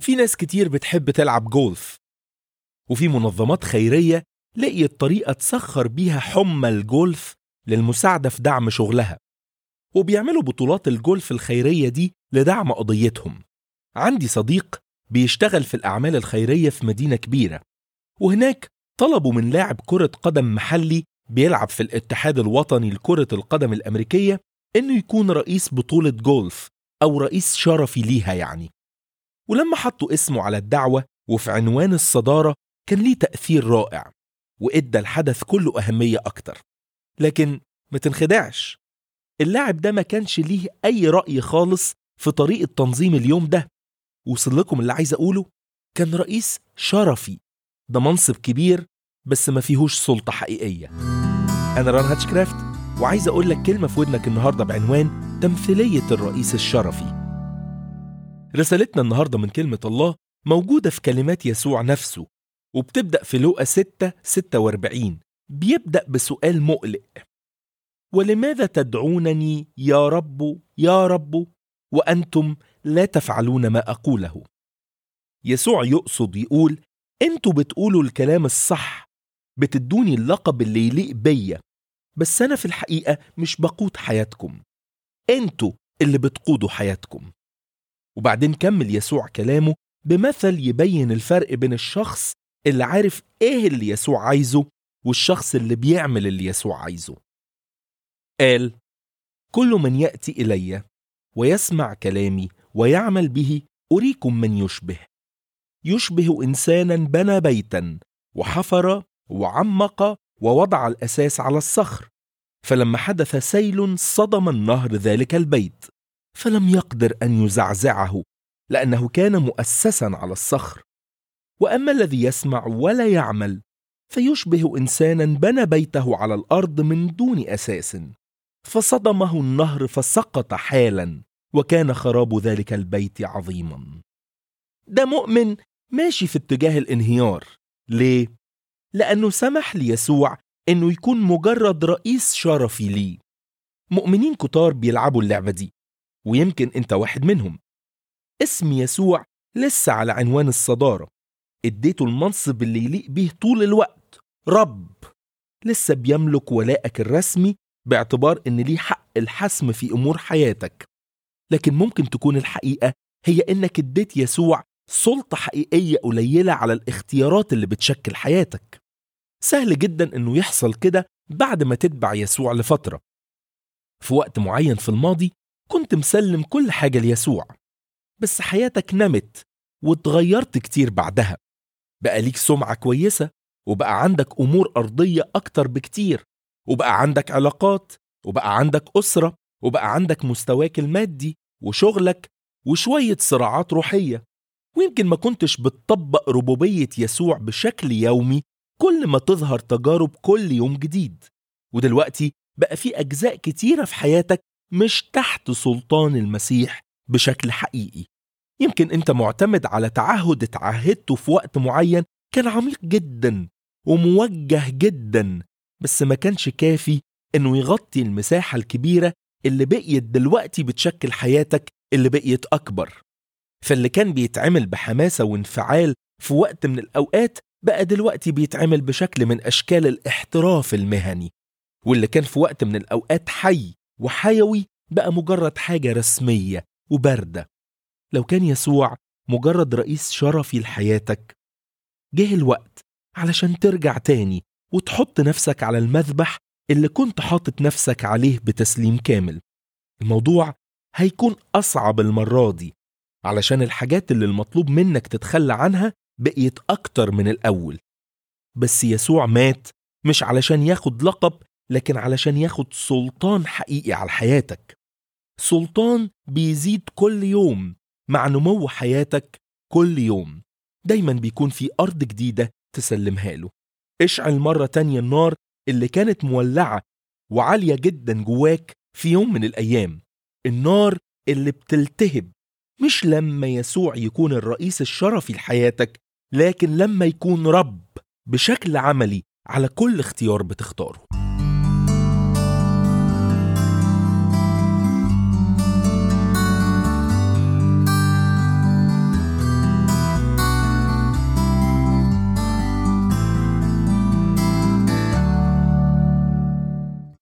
في ناس كتير بتحب تلعب جولف وفي منظمات خيرية لقيت طريقة تسخر بيها حمى الجولف للمساعدة في دعم شغلها وبيعملوا بطولات الجولف الخيرية دي لدعم قضيتهم عندي صديق بيشتغل في الأعمال الخيرية في مدينة كبيرة وهناك طلبوا من لاعب كرة قدم محلي بيلعب في الاتحاد الوطني لكرة القدم الأمريكية إنه يكون رئيس بطولة جولف أو رئيس شرفي ليها يعني ولما حطوا اسمه على الدعوة وفي عنوان الصدارة كان ليه تأثير رائع وإدى الحدث كله أهمية أكتر لكن ما تنخدعش اللاعب ده ما كانش ليه أي رأي خالص في طريقة تنظيم اليوم ده وصل لكم اللي عايز أقوله كان رئيس شرفي ده منصب كبير بس ما فيهوش سلطة حقيقية أنا ران هاتشكرافت وعايز أقول لك كلمة في ودنك النهاردة بعنوان تمثيلية الرئيس الشرفي رسالتنا النهاردة من كلمة الله موجودة في كلمات يسوع نفسه وبتبدأ في لوقا 6 46 بيبدأ بسؤال مقلق ولماذا تدعونني يا رب يا رب وأنتم لا تفعلون ما أقوله يسوع يقصد يقول انتوا بتقولوا الكلام الصح بتدوني اللقب اللي يليق بيا بس أنا في الحقيقة مش بقود حياتكم انتوا اللي بتقودوا حياتكم وبعدين كمل يسوع كلامه بمثل يبين الفرق بين الشخص اللي عارف ايه اللي يسوع عايزه والشخص اللي بيعمل اللي يسوع عايزه قال كل من ياتي الي ويسمع كلامي ويعمل به اريكم من يشبه يشبه انسانا بنى بيتا وحفر وعمق ووضع الاساس على الصخر فلما حدث سيل صدم النهر ذلك البيت فلم يقدر ان يزعزعه لانه كان مؤسسا على الصخر واما الذي يسمع ولا يعمل فيشبه انسانا بنى بيته على الارض من دون اساس فصدمه النهر فسقط حالا وكان خراب ذلك البيت عظيما ده مؤمن ماشي في اتجاه الانهيار ليه لانه سمح ليسوع انه يكون مجرد رئيس شرفي ليه مؤمنين كتار بيلعبوا اللعبه دي ويمكن انت واحد منهم اسم يسوع لسه على عنوان الصداره اديته المنصب اللي يليق بيه طول الوقت رب لسه بيملك ولائك الرسمي باعتبار ان ليه حق الحسم في امور حياتك لكن ممكن تكون الحقيقه هي انك اديت يسوع سلطه حقيقيه قليله على الاختيارات اللي بتشكل حياتك سهل جدا انه يحصل كده بعد ما تتبع يسوع لفتره في وقت معين في الماضي كنت مسلم كل حاجه ليسوع بس حياتك نمت واتغيرت كتير بعدها بقى ليك سمعه كويسه وبقى عندك امور ارضيه اكتر بكتير وبقى عندك علاقات وبقى عندك اسره وبقى عندك مستواك المادي وشغلك وشويه صراعات روحيه ويمكن ما كنتش بتطبق ربوبيه يسوع بشكل يومي كل ما تظهر تجارب كل يوم جديد ودلوقتي بقى في اجزاء كتيره في حياتك مش تحت سلطان المسيح بشكل حقيقي يمكن انت معتمد على تعهد اتعهدته في وقت معين كان عميق جدا وموجه جدا بس ما كانش كافي انه يغطي المساحه الكبيره اللي بقيت دلوقتي بتشكل حياتك اللي بقيت اكبر فاللي كان بيتعمل بحماسه وانفعال في وقت من الاوقات بقى دلوقتي بيتعمل بشكل من اشكال الاحتراف المهني واللي كان في وقت من الاوقات حي وحيوي بقى مجرد حاجه رسميه وبارده لو كان يسوع مجرد رئيس شرفي لحياتك جه الوقت علشان ترجع تاني وتحط نفسك على المذبح اللي كنت حاطط نفسك عليه بتسليم كامل الموضوع هيكون أصعب المرة دي علشان الحاجات اللي المطلوب منك تتخلى عنها بقيت أكتر من الأول بس يسوع مات مش علشان ياخد لقب لكن علشان ياخد سلطان حقيقي على حياتك سلطان بيزيد كل يوم مع نمو حياتك كل يوم دايما بيكون في أرض جديدة تسلمها له اشعل مرة تانية النار اللي كانت مولعة وعالية جدا جواك في يوم من الأيام النار اللي بتلتهب مش لما يسوع يكون الرئيس الشرفي لحياتك لكن لما يكون رب بشكل عملي على كل اختيار بتختاره